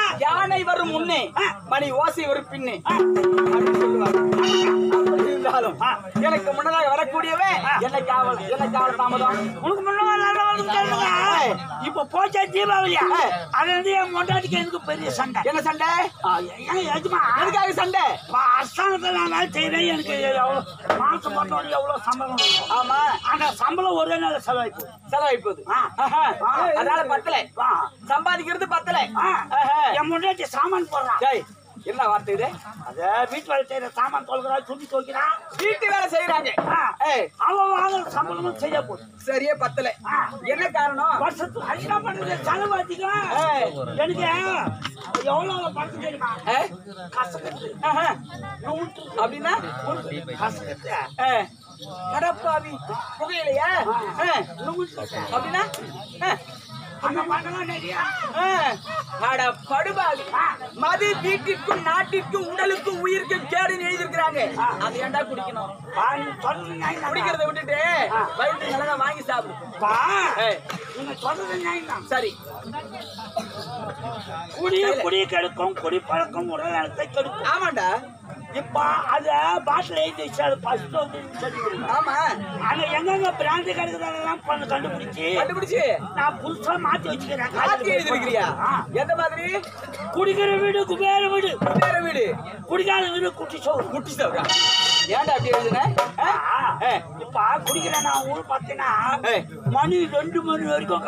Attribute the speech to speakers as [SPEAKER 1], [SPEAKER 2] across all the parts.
[SPEAKER 1] யானை வரும் முன்னே மணி ஓசை வரும் பின்னே அப்படின்னு சொல்லுவாங்க. அப்படி இருந்தாலும் எனக்கு முன்னதாக வரக்கூடியவன் என்ன காவல் என்ன காவல் தாமதம்
[SPEAKER 2] உனக்கு முன்னாடி நல்லா வந்து கேளுங்க. இப்ப போச்சா தீபாவளியா அது வந்து என் மொண்டாட்டிக்கு எனக்கு பெரிய சண்டை
[SPEAKER 1] என்ன சண்டை
[SPEAKER 2] ஆ, ஏன் எதுமா
[SPEAKER 1] எதுக்காக சண்டை
[SPEAKER 2] அரசாங்கத்தில் நான் வேலை செய்யறேன் எனக்கு எவ்வளவு மாசம் மட்டும் எவ்வளவு சம்பளம் வரும்.
[SPEAKER 1] ஆமா
[SPEAKER 2] ஆனா சம்பளம் ஒரே நாள் செலவாய்ப்பு
[SPEAKER 1] செலவழிப்பது
[SPEAKER 2] ஆ.
[SPEAKER 1] ஆஹா.
[SPEAKER 2] ஆ.
[SPEAKER 1] அதனால பத்தல
[SPEAKER 2] ஆ.
[SPEAKER 1] சம்பாதிக்கிறது பத்தல
[SPEAKER 2] ஆ.
[SPEAKER 1] ஆஹா.
[SPEAKER 2] என் முன்னாடி சாமான் போடுறான்
[SPEAKER 1] டேய், என்ன வார்த்தை இது
[SPEAKER 2] அத வீட்டு வேலை செய்யற சாமான் தொலைக்கிறா சுத்தி துவைக்கிறான்
[SPEAKER 1] வீட்டு வேலை செய்யறாங்க ஏய்,
[SPEAKER 2] அவன் வாங்குற சம்பளமும் செய்ய போகுது
[SPEAKER 1] சரியே பத்தல என்ன காரணம்
[SPEAKER 2] வருஷத்துக்கு என்ன பண்றது செலவு அதிகம்
[SPEAKER 1] ஏய்.
[SPEAKER 2] எனக்கு எவ்வளவு பணம் தெரியுமா
[SPEAKER 1] ஏய்,
[SPEAKER 2] கசக்கத்து
[SPEAKER 1] ஆஹா.
[SPEAKER 2] நூற்று
[SPEAKER 1] அப்படின்னா
[SPEAKER 2] கசக்கத்து
[SPEAKER 1] ஏய், அடப்பாவி புகையிலையா ஏய்,
[SPEAKER 2] நூற்று
[SPEAKER 1] அப்படின்னா ஏய்,
[SPEAKER 2] அந்த பணம் நிறைய
[SPEAKER 1] ஏய், அட படுபாவி மது வீட்டிற்கும் நாட்டிற்கும் உடலுக்கும் உயிருக்கும் கேடுன்னு எழுதியிருக்கிறாங்க அதை ஏன்டா குடிக்கணும்
[SPEAKER 2] பால் சொன்னீங்க
[SPEAKER 1] குடிக்கிறத விட்டுட்டு வயிற்று நல்லா வாங்கி சாப்பிடு
[SPEAKER 2] பா
[SPEAKER 1] ஏய்,
[SPEAKER 2] நீங்க சொல்றது நியாயம்
[SPEAKER 1] சரி
[SPEAKER 2] குடி குடி கெடுக்கும் குடி பழக்கம் உடல் நலத்தை கெடுக்கும்
[SPEAKER 1] ஆமாண்டா
[SPEAKER 2] இப்ப அத பாட்டில் எழுதி வச்சு அது ஃபர்ஸ்ட் வந்து சொல்லி
[SPEAKER 1] ஆமா
[SPEAKER 2] அங்க எங்கெங்க பிராந்தி கிடைக்கிறதெல்லாம் பண்ண கண்டுபிடிச்சு
[SPEAKER 1] கண்டுபிடிச்சு
[SPEAKER 2] நான் புதுசா மாத்தி வச்சுக்கிறேன்
[SPEAKER 1] மாத்தி எழுதிருக்கிறியா
[SPEAKER 2] ஆ.
[SPEAKER 1] எந்த மாதிரி
[SPEAKER 2] குடிக்கிற வீடு குபேர வீடு
[SPEAKER 1] வேற வீடு
[SPEAKER 2] குடிக்காத வீடு குட்டி சோறு
[SPEAKER 1] குட்டி சவுரா ஏன்டா அப்படி எழுதுன ஆ?
[SPEAKER 2] ஆ, இப்ப குடிக்கிற நான் ஊர் பார்த்தீங்கன்னா
[SPEAKER 1] ஏய்.
[SPEAKER 2] மணி ரெண்டு மணி வரைக்கும்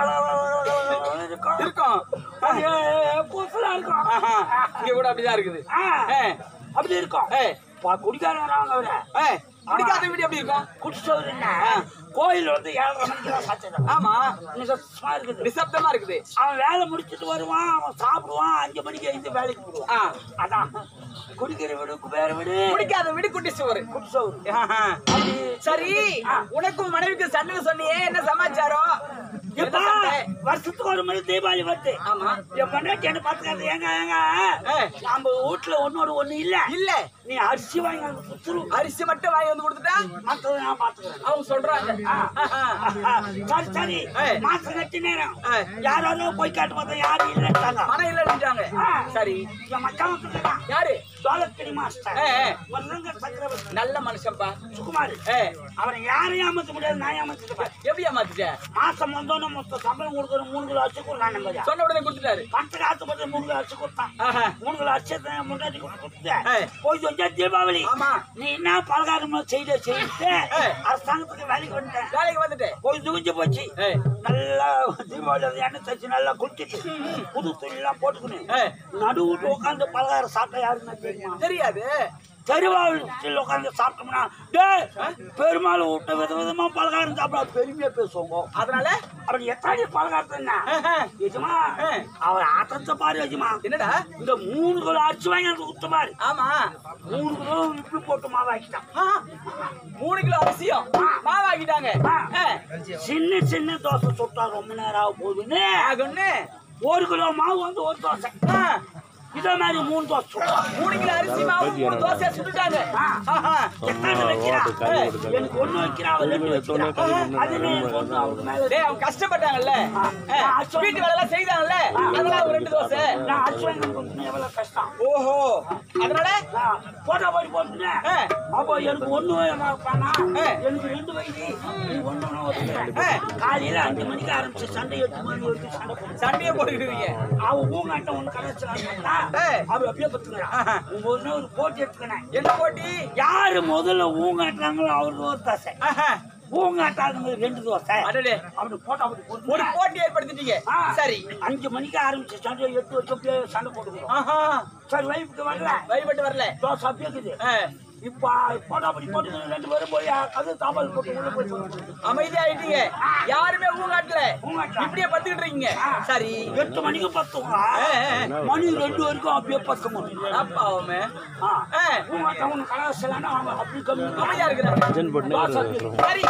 [SPEAKER 2] கலவரம் இருக்கும்
[SPEAKER 1] இருக்கும்
[SPEAKER 2] அது புதுசுல இருக்கும்
[SPEAKER 1] ஆஹா. இங்க கூட அப்படிதான் இருக்குது
[SPEAKER 2] ஆ,
[SPEAKER 1] ஏய்,
[SPEAKER 2] அப்படி இருக்கும்
[SPEAKER 1] ஏய்,
[SPEAKER 2] இப்ப குடிக்காரங்க அவரை
[SPEAKER 1] ஏய், குடிக்காத வீடு எப்படி இருக்கும்
[SPEAKER 2] குட்டி சோறு என்ன கோயில் வந்து ஏழரை மணிக்கு தான் சாத்திடுறான்
[SPEAKER 1] ஆமா
[SPEAKER 2] நிசப்தமா இருக்குது
[SPEAKER 1] நிசப்தமா இருக்குது
[SPEAKER 2] அவன் வேலை முடிச்சிட்டு வருவான் அவன் சாப்பிடுவான் அஞ்சு மணிக்கு எழுந்து வேலைக்கு போடுவான்
[SPEAKER 1] ஆ.
[SPEAKER 2] அதான் குடிக்கிற வீடு குபேர வீடு
[SPEAKER 1] குடிக்காத வீடு குட்டி சோறு
[SPEAKER 2] குட்டி சோறு
[SPEAKER 1] ஆஹா. சரி உனக்கும் மனைவிக்கு சண்டை சொன்னியே என்ன சமாச்சாரம் என்ன
[SPEAKER 2] எப்பா,
[SPEAKER 1] சண்டை?
[SPEAKER 2] வருஷத்துக்கு ஒரு முறை தீபாவளி வருது
[SPEAKER 1] ஆமா
[SPEAKER 2] என் பொண்டாட்டி என்ன பாத்துக்காது ஏங்க ஏங்க
[SPEAKER 1] ஏய்.
[SPEAKER 2] நம்ம வீட்டுல ஒன்னோட ஒண்ணு இல்ல
[SPEAKER 1] இல்ல
[SPEAKER 2] நீ அரிசி வாங்கி வந்து குத்துரு
[SPEAKER 1] அரிசி மட்டும் வாங்கி வந்து கொடுத்துட்டா
[SPEAKER 2] மத்ததை நான் பாத்துக்கிறேன்
[SPEAKER 1] அவங்க சொல்றாங்க ஆஹா.
[SPEAKER 2] சரி சரி
[SPEAKER 1] ஏய்.
[SPEAKER 2] மாசம் கட்டி நேரம்
[SPEAKER 1] ஏய்.
[SPEAKER 2] யாராவது போய் காட்டு பார்த்தா யாரும் இல்லைட்டாங்க
[SPEAKER 1] பணம் இல்லைன்னுட்டாங்க சரி
[SPEAKER 2] என் மச்சான் வந்துருக்கான்
[SPEAKER 1] யாரு
[SPEAKER 2] சோழக்கடி மாஸ்டர்
[SPEAKER 1] ஏய், ஏய்.
[SPEAKER 2] வல்லங்க சக்கரவர்த்தி
[SPEAKER 1] நல்ல மனுஷன்ப்பா
[SPEAKER 2] சுகுமார்
[SPEAKER 1] ஏய்,
[SPEAKER 2] அவரை யாரையும் ஏமாத்த முடியாது நான் ஏமாத்திருப்பேன்
[SPEAKER 1] எப்படி ஏமாத்திட்ட
[SPEAKER 2] மாசம் வந்தோன்னு மொத்த சம்பளம் கொடுக்குற மூணு கிலோ அரிசி கொடுறான் நம்ம
[SPEAKER 1] சொன்ன உடனே கொடுத்துட்டாரு
[SPEAKER 2] பத்து காசு பத்து மூணு கிலோ அரிசி கொடுத்தான்
[SPEAKER 1] ஆஹா.
[SPEAKER 2] மூணு கிலோ அரிசி தான் முன்னாடி கொடுத்து
[SPEAKER 1] ஏய்.
[SPEAKER 2] போய் கொஞ்சா தீபாவளி
[SPEAKER 1] ஆமா.
[SPEAKER 2] நீ என்ன பலகாரம் செய்த செய்து
[SPEAKER 1] ஏய்.
[SPEAKER 2] அரசாங்கத்துக்கு வேலைக்கு வந்துட்டேன்
[SPEAKER 1] வேலைக்கு வந்துட்டேன்
[SPEAKER 2] போய் துணிஞ்சு போச்சு
[SPEAKER 1] ஏய்.
[SPEAKER 2] நல்லா தீபாவளி வந்து எண்ணெய் தச்சு நல்லா குளிச்சுட்டு புது துணியெல்லாம் போட்டுக்கணும்
[SPEAKER 1] ஏய்.
[SPEAKER 2] நடு வீட்டு உட்காந்து பலகாரம் சாப்பிட்டா யாருன்னா தெரியுமா
[SPEAKER 1] தெரியாது
[SPEAKER 2] தெருவாவில் உட்காந்து சாப்பிட்டோம்னா டேய் பெருமாள் விட்ட வித விதமா பலகாரம் சாப்பிட பெருமையா பேசுவாங்க
[SPEAKER 1] அதனால
[SPEAKER 2] அவர் எத்தனை பலகாரத்தை
[SPEAKER 1] ஆஹா.
[SPEAKER 2] எஜமா
[SPEAKER 1] ஆ.
[SPEAKER 2] அவர் ஆட்டத்தை பாரு எஜமா
[SPEAKER 1] என்னடா
[SPEAKER 2] இந்த மூணு கிலோ அரிசி வாங்கி எனக்கு குத்த பாரு
[SPEAKER 1] ஆமா
[SPEAKER 2] மூணு கிலோ உப்பு போட்டு மாவாக்கிட்டான்
[SPEAKER 1] ஆ, மூணு கிலோ அரிசியும் மாவாக்கிட்டாங்க
[SPEAKER 2] ஆ. சின்ன சின்ன தோசை சுட்டா ரொம்ப நேரம் ஆக போகுதுன்னு
[SPEAKER 1] ஆகுன்னு
[SPEAKER 2] ஒரு கிலோ மாவு வந்து ஒரு தோசை
[SPEAKER 1] ஆ,
[SPEAKER 2] இதே மாதிரி மூணு தோசை சுட்டா
[SPEAKER 1] மூணு கிலோ அரிசி மாவு மூணு தோசையா சுட்டுட்டாங்க ஆஹா.
[SPEAKER 2] எத்தனை வைக்கிறா ஏய், எனக்கு ஒண்ணு வைக்கிறா அவ ரெண்டு வைக்கிறா அது எனக்கு ஒண்ணு அவருக்கு மேல
[SPEAKER 1] டேய் அவங்க கஷ்டப்பட்டாங்கல்ல ஆ, வீட்டு வேலை எல்லாம் செய்தாங்கல்ல அதெல்லாம் ஒரு ரெண்டு தோசை
[SPEAKER 2] நான் அரிசி வாங்கி கொடுக்கணும் எவ்வளவு கஷ்டம்
[SPEAKER 1] ஓஹோ அதனால
[SPEAKER 2] நான் போட்டா போய் போட்டுனேன்
[SPEAKER 1] ஆ.
[SPEAKER 2] அப்போ எனக்கு ஒண்ணு வைப்பானா
[SPEAKER 1] ஆ.
[SPEAKER 2] எனக்கு ரெண்டு வயசு நீ ஒண்ணு ஒண்ணு வச்சுக்கிறேன்
[SPEAKER 1] ஆ.
[SPEAKER 2] காலையில அஞ்சு மணிக்கு ஆரம்பிச்சு சண்டை எட்டு மணி வரைக்கும் சண்டை போடுவோம்
[SPEAKER 1] சண்டையே போட்டுக்கிட்டு
[SPEAKER 2] அவன் ஊங்காட்ட ஒண்ணு கடைச்சினா
[SPEAKER 1] ஆ.
[SPEAKER 2] அவன் அப்படியே பத்துக்கிறான்
[SPEAKER 1] ஆஹா.
[SPEAKER 2] உங்க ஒண்ணு ஒரு போட்டி எடுத்துக்கினேன்
[SPEAKER 1] என்ன போட்டி
[SPEAKER 2] யாரு முதல்ல ஊங்காட்டுறாங்களோ அவருக்கு ஒரு தோசை
[SPEAKER 1] ஆஹா.
[SPEAKER 2] ஊங்காட்டாங்க ரெண்டு தோசை
[SPEAKER 1] அடடே
[SPEAKER 2] அப்படி போட்டா அப்படி
[SPEAKER 1] ஒரு
[SPEAKER 2] போட்டு
[SPEAKER 1] போட்டி ஏற்படுத்திட்டீங்க
[SPEAKER 2] ஆ.
[SPEAKER 1] சரி
[SPEAKER 2] அஞ்சு மணிக்கு ஆரம்பிச்சு சண்டை எட்டு வருஷம் அப்படியே சண்டை போட்டுக்கிறோம்
[SPEAKER 1] ஆஹா
[SPEAKER 2] சரி வைப்புக்கு வரல
[SPEAKER 1] வழிபட்டு வரல
[SPEAKER 2] தோசை அப்படியே இருக்குது
[SPEAKER 1] ஆ,
[SPEAKER 2] இப்ப போட்டா அப்படி போட்டு ரெண்டு பேரும் போய் அது தாபால் போட்டு உள்ள போய் சொல்லுங்க.
[SPEAKER 1] அமைதியா ஆயிட்டீங்க யாருமே ஊங்காட்டல
[SPEAKER 2] ஊங்காட்டல.
[SPEAKER 1] இப்படியே பத்துக்கிட்டு இருக்கீங்க சரி
[SPEAKER 2] எட்டு மணிக்கு பத்துங்க
[SPEAKER 1] ஆ, ஆ,
[SPEAKER 2] மணி ரெண்டு வரைக்கும் அப்படியே பத்து மணி
[SPEAKER 1] அப்பாவுமே
[SPEAKER 2] ஆ.
[SPEAKER 1] ஆ,
[SPEAKER 2] ஊங்காட்டவன் கலாசலான அவன் அப்படி கம்மி
[SPEAKER 1] அமைதியா இருக்கிறாங்க
[SPEAKER 2] தோசை அப்படி.
[SPEAKER 1] சரி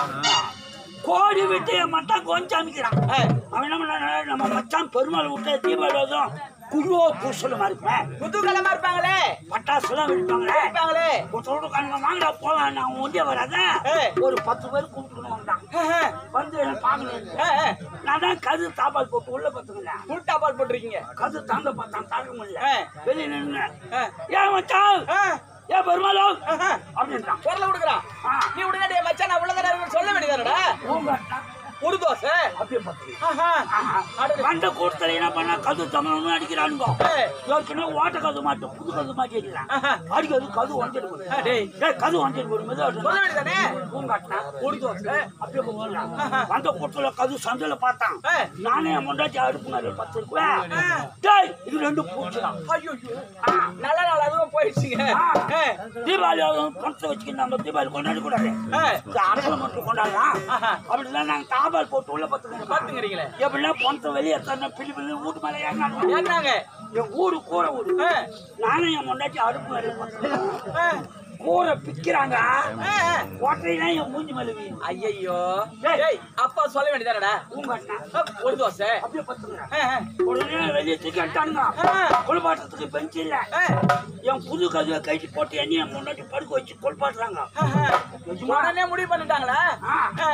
[SPEAKER 2] கோடி விட்டு என் மச்சான் கொஞ்சம் அமைக்கிறான்
[SPEAKER 1] ஆ,
[SPEAKER 2] அவன் என்ன பண்ணா நம்ம மச்சான் பெருமாள் விட்டு தீபாவளி வரும் குருவோ பூசலமா இருப்பேன்
[SPEAKER 1] குதூகலமா இருப்பாங்களே
[SPEAKER 2] பட்டாசுலாம் வெடிப்பாங்களே
[SPEAKER 1] இருப்பாங்களே
[SPEAKER 2] ஒருத்தரோட கண்ணு வாங்கடா போலாம் நான் ஒண்டிய வராத
[SPEAKER 1] ஏய்.
[SPEAKER 2] ஒரு பத்து பேர் கூப்பிட்டுக்கணும் வந்தான் வந்து என்ன பார்க்கணும் நான் தான் கது தாப்பால் போட்டு உள்ள பார்த்துக்கினேன்
[SPEAKER 1] உள்டா பால் போட்டிருக்கீங்க
[SPEAKER 2] கது தாண்ட பார்த்தான் தாக்க முடியல
[SPEAKER 1] ஆ.
[SPEAKER 2] வெளியே நின்று
[SPEAKER 1] ஆ.
[SPEAKER 2] ஏன் மச்சான்
[SPEAKER 1] ஆ,
[SPEAKER 2] ஏன் பெருமாளோ
[SPEAKER 1] ஆஹா.
[SPEAKER 2] அப்படின்ட்டான்
[SPEAKER 1] குரலை கொடுக்குறான்
[SPEAKER 2] ஆ.
[SPEAKER 1] நீ உடனே டேய் மச்சான் நான் உள்ளதானே இருக்கேன்னு சொல்ல வேண்டியதானடா
[SPEAKER 2] பூங்கா
[SPEAKER 1] ஒரு தோசை
[SPEAKER 2] அப்படியே பார்த்து
[SPEAKER 1] ஆஹா. அடடே.
[SPEAKER 2] மண்ட கூட்டத்தில் என்ன பண்ண கது தமிழ் அடிக்கிறானுங்க
[SPEAKER 1] ஏய்.
[SPEAKER 2] ஏற்கனவே ஓட்ட கது மாட்டோம் புது கது மாட்டி அடிக்கிறான்
[SPEAKER 1] ஆஹா.
[SPEAKER 2] அடிக்கிறது கது வந்துட்டு போகுது
[SPEAKER 1] ஆ, டேய்.
[SPEAKER 2] ஏய், கது வந்துட்டு போகுது மெதுவா
[SPEAKER 1] சொல்ல வேண்டியதானே
[SPEAKER 2] பூங்காட்டினா
[SPEAKER 1] ஒரு தோசை
[SPEAKER 2] அப்படியே போகலாம்
[SPEAKER 1] ஆஹா.
[SPEAKER 2] வந்த கூட்டத்துல கது சந்தையில பார்த்தான்
[SPEAKER 1] ஆ.
[SPEAKER 2] நானே என் முண்டாச்சி அடுப்பு மேல பத்து
[SPEAKER 1] ஆ.
[SPEAKER 2] இருக்குவேன் டேய் இது ரெண்டு பூச்சிதான்
[SPEAKER 1] ஐயோ நல்ல நாள் அதுவும் போயிடுச்சுங்க
[SPEAKER 2] ஆ.
[SPEAKER 1] ஆ,
[SPEAKER 2] தீபாவளி அதுவும் பணத்தை வச்சுக்கிட்டு நம்ம தீபாவளி கொண்டாட கூடாது
[SPEAKER 1] ஆ.
[SPEAKER 2] இந்த அரசு மட்டும் கொண்டாடலாம்
[SPEAKER 1] ஆஹா.
[SPEAKER 2] அப்படிதான் நாங்க தாபால் போட்டு உள்ள பத்துக்கணும்
[SPEAKER 1] பாத்துக்கிறீங்களே
[SPEAKER 2] எப்படின்னா பணத்தை வெளியே தரணும் பிள்ளை பிள்ளை வீட்டு மேல ஏறினாங்க
[SPEAKER 1] ஏன்னாங்க
[SPEAKER 2] என் ஊரு கூரை ஊரு
[SPEAKER 1] ஆ.
[SPEAKER 2] நானும் என் முண்டாச்சி அடுப்பு மேல பத்துக்கணும்
[SPEAKER 1] ஆ,
[SPEAKER 2] கூரை பிக்கிறாங்க
[SPEAKER 1] ஆ, ஆ.
[SPEAKER 2] ஒற்றையெல்லாம் என் மூஞ்சி மேல வீண்
[SPEAKER 1] ஐயையோ
[SPEAKER 2] டேய்.
[SPEAKER 1] டேய் அப்பா சொல்ல வேண்டியதானடா
[SPEAKER 2] பூங்காட்டினா
[SPEAKER 1] ஒரு தோசை
[SPEAKER 2] அப்படியே பத்துக்கிறேன்
[SPEAKER 1] ஆ, ஆ.
[SPEAKER 2] உடனே வெளியே தூக்கி அட்டானுங்க
[SPEAKER 1] ஆ.
[SPEAKER 2] குளிப்பாட்டத்துக்கு பெஞ்ச் இல்ல
[SPEAKER 1] ஆ,
[SPEAKER 2] என் புது கதவை கைட்டு போட்டு என்னைய முன்னாடி படுக்க வச்சு குளிப்பாட்டுறாங்க
[SPEAKER 1] ஆஹா. உடனே முடிவு பண்ணிட்டாங்களா
[SPEAKER 2] ஆ.
[SPEAKER 1] ஆ,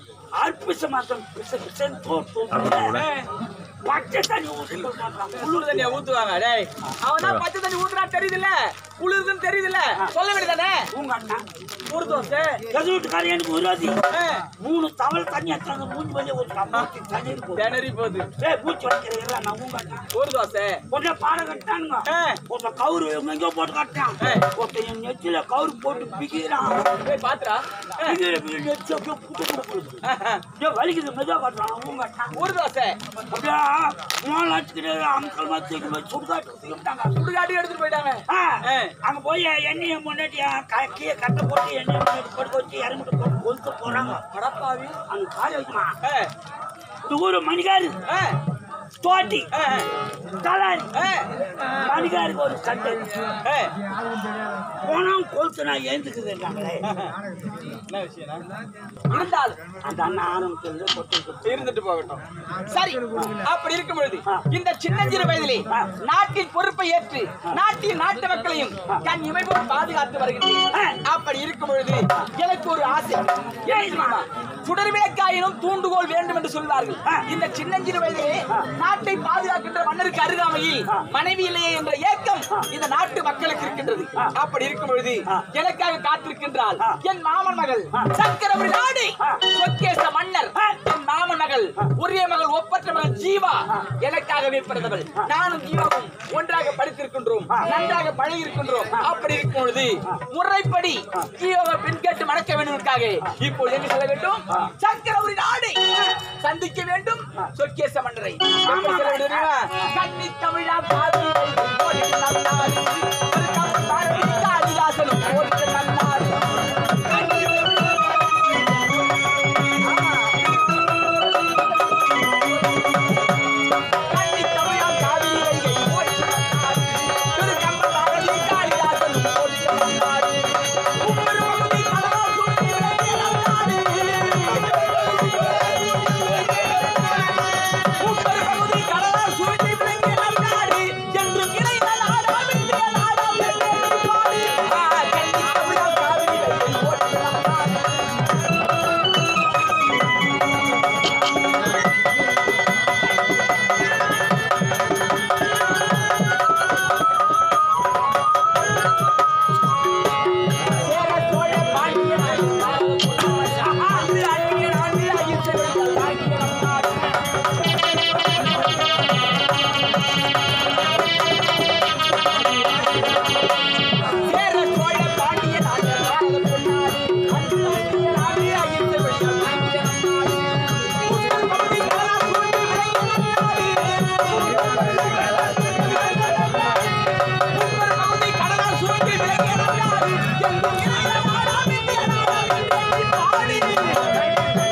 [SPEAKER 2] அற்பிச மாதம் பிச பிசன் தோற்று
[SPEAKER 1] ஆ.
[SPEAKER 2] பச்சை தண்ணி ஊற்றி குளிப்பாட்டுறாங்க
[SPEAKER 1] குளிர் தண்ணியை ஊத்துவாங்க டேய் அவன் தான் பச்சை தண்ணி ஊத்துறா தெரியுதுல்ல குளிருதுன்னு தெரியுதுல்ல சொல்ல வேண்டியதானே
[SPEAKER 2] பூங்காட்டினா
[SPEAKER 1] ஒரு தோசை
[SPEAKER 2] எது வீட்டுக்காரர் எனக்கு விரோதி
[SPEAKER 1] ஆ,
[SPEAKER 2] மூணு தவள் தண்ணி எடுத்தாங்க மூஞ்சி வெளியே ஊற்றுறான் மூச்சு தண்ணி இருக்கும்
[SPEAKER 1] திணறி போகுது
[SPEAKER 2] ஏய் மூச்சு வைக்கிறீங்களா நான் பூங்காட்டினா
[SPEAKER 1] ஒரு தோசை
[SPEAKER 2] உடனே பாட கட்டானுங்க
[SPEAKER 1] ஆ.
[SPEAKER 2] ஒருத்தன் கவுரு எங்கெங்கோ போட்டு கட்டான்
[SPEAKER 1] ஆ.
[SPEAKER 2] ஒருத்தன் என் நெச்சில கவுரு போட்டு பிக்கிறான்
[SPEAKER 1] போய் பாத்துடா ஆ,
[SPEAKER 2] பிகிற பிகிற நெச்சு அப்படியே புட்டு புட்டு புட்டு
[SPEAKER 1] ஆஹா.
[SPEAKER 2] ஏன் வலிக்குது மெதுவா காட்டுறான் பூங்காட்டினா
[SPEAKER 1] ஒரு தோசை
[SPEAKER 2] அப்படியே மூணு லட்சத்துக்கு அமுக்கல் மாதிரி தூக்கி போய் சுடுகாட்டு தூக்கிட்டாங்க
[SPEAKER 1] சுடுகாட்டி எடுத்துட்டு போயிட்டாங்க
[SPEAKER 2] ஆ,
[SPEAKER 1] ஆ.
[SPEAKER 2] அங்க போய் எண்ணெயை முன்னாடி கீழே கட்டை போட்டு எண்ணெயை முன்னாடி படுக்க வச்சு இறங்கிட்டு போட்டு கொளுத்து போறாங்க
[SPEAKER 1] அடப்பாவி
[SPEAKER 2] அங்க காலை வைக்குமா
[SPEAKER 1] ஆ,
[SPEAKER 2] இந்த ஊரு மணிகாரு
[SPEAKER 1] ஆ,
[SPEAKER 2] தோட்டி
[SPEAKER 1] ஆ,
[SPEAKER 2] தலாரி
[SPEAKER 1] ஆ,
[SPEAKER 2] மணிகாருக்கு ஒரு சட்டை
[SPEAKER 1] ஆ.
[SPEAKER 2] போனா கொளுத்து நான் எழுந்துக்குதுன்றாங்களே
[SPEAKER 1] என்ன விஷயம்னா இருந்தாலும்
[SPEAKER 2] அந்த அண்ணன் ஆரம்பிச்சது கொட்டு கொட்டு
[SPEAKER 1] இருந்துட்டு போகட்டும் சரி அப்படி இருக்கும் பொழுது இந்த சின்னஞ்சிறு வயதிலே நாட்டின் பொறுப்பை ஏற்று நாட்டின் நாட்டு மக்களையும் தன் இமைப்போல் பாதுகாத்து வருகின்றேன் அப்படி இருக்கும் பொழுது எனக்கு ஒரு ஆசை என்ன தெரியுமா? சுடர் விளக்காயினும் தூண்டுகோல் வேண்டும் என்று சொல்வார்கள் இந்த சின்னஞ்சிறு வயதிலே நாட்டை பாதுகாக்கின்ற மன்னருக்கு அருகாமையில் மனைவி இல்லையே என்ற ஏக்கம் இந்த நாட்டு மக்களுக்கு இருக்கின்றது அப்படி இருக்கும் பொழுது எனக்காக காத்திருக்கின்றாள் என் மாமன் மகள் சக்கரவர்த்தி நாடு சொக்கேச மன்னர் என் மாமன் மகள் ஒரே மகள் ஒப்பற்ற மகள் ஜீவா எனக்காகவே பிறந்தவள் நானும் ஜீவாவும் ஒன்றாக படித்திருக்கின்றோம் நன்றாக பழகி இருக்கின்றோம் அப்படி இருக்கும் பொழுது முறைப்படி ஜீவாவை பெண் கேட்டு மணக்க வேண்டுவதற்காக இப்போது எங்க செல்ல வேண்டும் சக்கரவர்த்தி நாடு சந்திக்க வேண்டும் சொக்கேச மன்னரை எப்படி செல்ல வேண்டும் தெரியுமா? கன்னி தமிழா காதல் ஓடிட்டு நல்லாடு. ஒரு தமிழ் பாரதி காளிதாசனும் ஓடிட்டு நல்லாடு. கன்னி தமிழா காதல் ஓடிட்டு நல்லாடு. ஒரு தமிழ் பாரதி காளிதாசனும் ஓடிட்டு நல்லாடு. உம்மர் மகனை கலவா சுட்டி விளங்கிய நல்லாடு. உங்கள் பகுதி கடலால் சூழ்ச்சி விளங்கிய நல்லாடு என்றும் இணைந்த நாடாம் இந்திய நாடாம் என்று பாடி. ஆ, கன்னி தமிழா காவிரி வெள்ளை ஓட்டு நல்லாடு. சேர சோழ பாண்டிய ஆண்டு அந்நிய ஆண்டு ஐயர்கள் பாண்டிய நாடு சேர சோழ பாண்டிய நாடு பொன்னாடு அன்று அந்நிய ஆண்டு ஐயர்கள் பாண்டிய நாடு உங்கள் பகுதி கடலா சூழ்ந்து விளங்கிய நாடு உங்கள் பகுதி கடலால் சூழ்ந்து விளங்கிய நாடு என்றும் இணைந்த நாடாம் இந்திய நாடாம் என்று பாடி.